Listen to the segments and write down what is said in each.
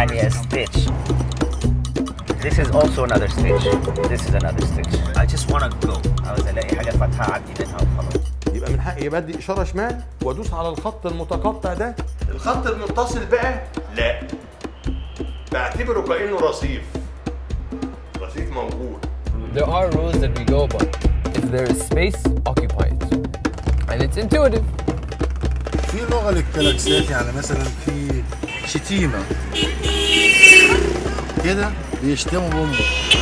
يعني a stitch This is also another stitch This is another stitch I just wanna go عاوز الاقي حاجه فاتحه اعدي منها وخلاص يبقى من حقي بدي اشاره شمال وادوس على الخط المتقطع ده الخط المتصل بقى لا بعتبره كانه رصيف رصيف موجود There are rules that we go by. If there is space, occupy it. And it's intuitive. في لغه للكلاكسات يعني مثلا في شتيمه كده بيشتموا بامه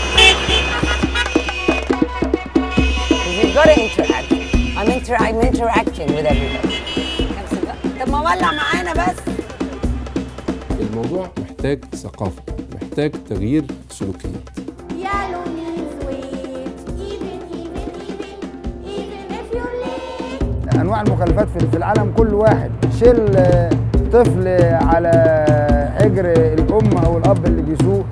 You've got to interact. I'm, inter I'm interacting with everybody. طب ما ولع معانا بس. الموضوع محتاج ثقافة محتاج تغيير سلوكيات Yellow means wait, even, even, even, even if you're late. انواع المخلفات في في العالم كل واحد شيل آه، طفل على حجر الام او الاب اللي بيسوق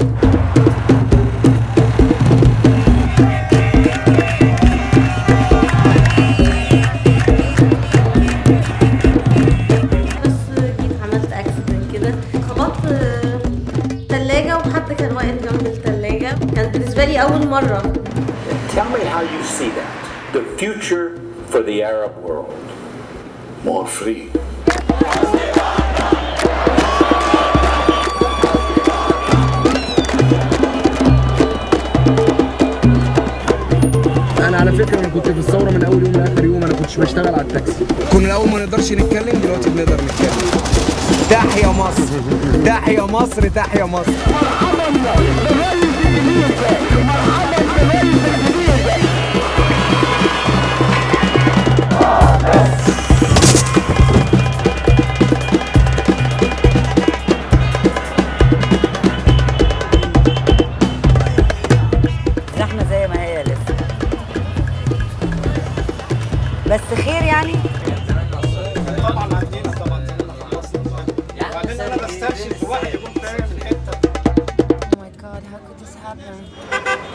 بس جيت عملت اكسيدنت كده خبطت تلاجة وحد كان واقف جنب التلاجة كان بالنسبة لي أول مرة Tell me how you see that. The future for the Arab world. More free. انا على فكره انا كنت في الثوره من اول يوم لاخر يوم انا كنتش بشتغل على التاكسي كنا الاول ما نقدرش نتكلم دلوقتي بنقدر نتكلم تحيا مصر تحيا مصر تحيا مصر زحمة زي ما هي لسه. بس خير يعني؟ طبعا عندنا طبعا وبعدين انا بسترشد واحد يكون فاهم الحته Oh my god, how could this happen?